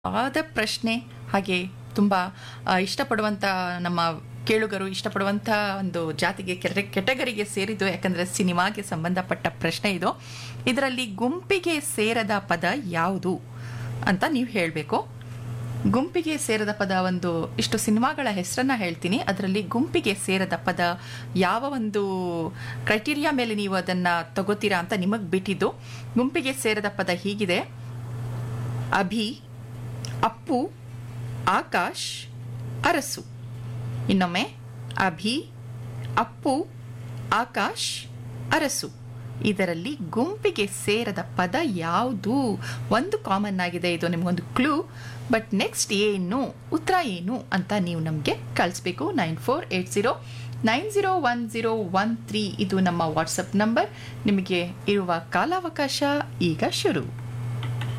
ಆದ ಪ್ರಶ್ನೆ ಹಾಗೆ ತುಂಬ ಆ, ಇಷ್ಟಪಡುವಂಥ ನಮ್ಮ ಕೇಳುಗರು ಇಷ್ಟಪಡುವಂಥ ಒಂದು ಜಾತಿಗೆ ಕೆರೆ ಕೆಟಗರಿಗೆ ಸೇರಿದ್ದು ಯಾಕಂದರೆ ಸಿನಿಮಾಗೆ ಸಂಬಂಧಪಟ್ಟ ಪ್ರಶ್ನೆ ಇದು ಇದರಲ್ಲಿ ಗುಂಪಿಗೆ ಸೇರದ ಪದ ಯಾವುದು ಅಂತ ನೀವು ಹೇಳಬೇಕು ಗುಂಪಿಗೆ ಸೇರದ ಪದ ಒಂದು ಇಷ್ಟು ಸಿನಿಮಾಗಳ ಹೆಸರನ್ನ ಹೇಳ್ತೀನಿ ಅದರಲ್ಲಿ ಗುಂಪಿಗೆ ಸೇರದ ಪದ ಯಾವ ಒಂದು ಕ್ರೈಟೀರಿಯಾ ಮೇಲೆ ನೀವು ಅದನ್ನು ತಗೋತೀರಾ ಅಂತ ನಿಮಗೆ ಬಿಟ್ಟಿದ್ದು ಗುಂಪಿಗೆ ಸೇರದ ಪದ ಹೀಗಿದೆ ಅಭಿ ಅಪ್ಪು ಆಕಾಶ್ ಅರಸು ಇನ್ನೊಮ್ಮೆ ಅಭಿ ಅಪ್ಪು ಆಕಾಶ್ ಅರಸು ಇದರಲ್ಲಿ ಗುಂಪಿಗೆ ಸೇರದ ಪದ ಯಾವುದು ಒಂದು ಕಾಮನ್ ಆಗಿದೆ ಇದು ನಿಮಗೊಂದು ಕ್ಲೂ ಬಟ್ ನೆಕ್ಸ್ಟ್ ಏನು ಉತ್ತರ ಏನು ಅಂತ ನೀವು ನಮಗೆ ಕಳಿಸ್ಬೇಕು nine four eight zero nine zero one zero one three ಇದು ನಮ್ಮ ವಾಟ್ಸಪ್ ನಂಬರ್ ನಿಮಗೆ ಇರುವ ಕಾಲಾವಕಾಶ ಈಗ ಶುರು